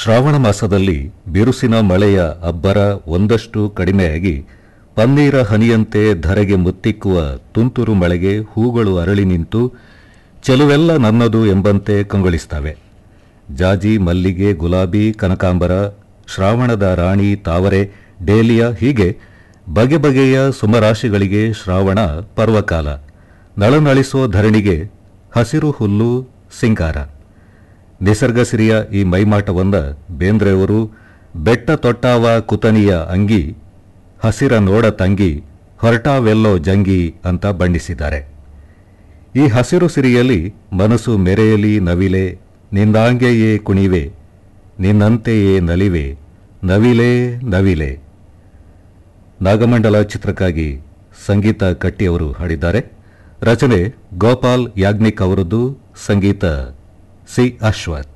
ಶ್ರಾವಣ ಮಾಸದಲ್ಲಿ ಬಿರುಸಿನ ಮಳೆಯ ಅಬ್ಬರ ಒಂದಷ್ಟು ಕಡಿಮೆಯಾಗಿ ಪನ್ನೀರ ಹನಿಯಂತೆ ಧರೆಗೆ ಮುತ್ತಿಕ್ಕುವ ತುಂತುರು ಮಳೆಗೆ ಹೂಗಳು ಅರಳಿ ನಿಂತು ಚೆಲುವೆಲ್ಲ ನನ್ನದು ಎಂಬಂತೆ ಕಂಗೊಳಿಸ್ತವೆ ಜಾಜಿ ಮಲ್ಲಿಗೆ ಗುಲಾಬಿ ಕನಕಾಂಬರ ಶ್ರಾವಣದ ರಾಣಿ ತಾವರೆ ಡೇಲಿಯಾ ಹೀಗೆ ಬಗೆ ಬಗೆಯ ಸುಮರಾಶಿಗಳಿಗೆ ಶ್ರಾವಣ ಪರ್ವಕಾಲ ನಳನಳಿಸೋ ಧರಣಿಗೆ ಹಸಿರು ಹುಲ್ಲು ಸಿಂಗಾರ ನಿಸರ್ಗ ಸಿರಿಯ ಈ ಮೈಮಾಟವನ್ನ ಬೇಂದ್ರೆಯವರು ಬೆಟ್ಟ ತೊಟ್ಟಾವ ಕುತನಿಯ ಅಂಗಿ ಹಸಿರ ನೋಡ ತಂಗಿ ಹೊರಟಾವೆಲ್ಲೋ ಜಂಗಿ ಅಂತ ಬಣ್ಣಿಸಿದ್ದಾರೆ ಈ ಹಸಿರು ಸಿರಿಯಲ್ಲಿ ಮನಸ್ಸು ಮೆರೆಯಲಿ ನವಿಲೆ ನಿಂದಾಂಗೆಯೇ ಕುಣಿವೆ ನಿನ್ನಂತೆಯೇ ನಲಿವೆ ನವಿಲೆ ನವಿಲೆ ನಾಗಮಂಡಲ ಚಿತ್ರಕ್ಕಾಗಿ ಸಂಗೀತ ಕಟ್ಟಿಯವರು ಹಾಡಿದ್ದಾರೆ ರಚನೆ ಗೋಪಾಲ್ ಯಾಜ್ಞಿಕ್ ಅವರದ್ದು ಸಂಗೀತ ಸಿ ಅಶ್ವಥ್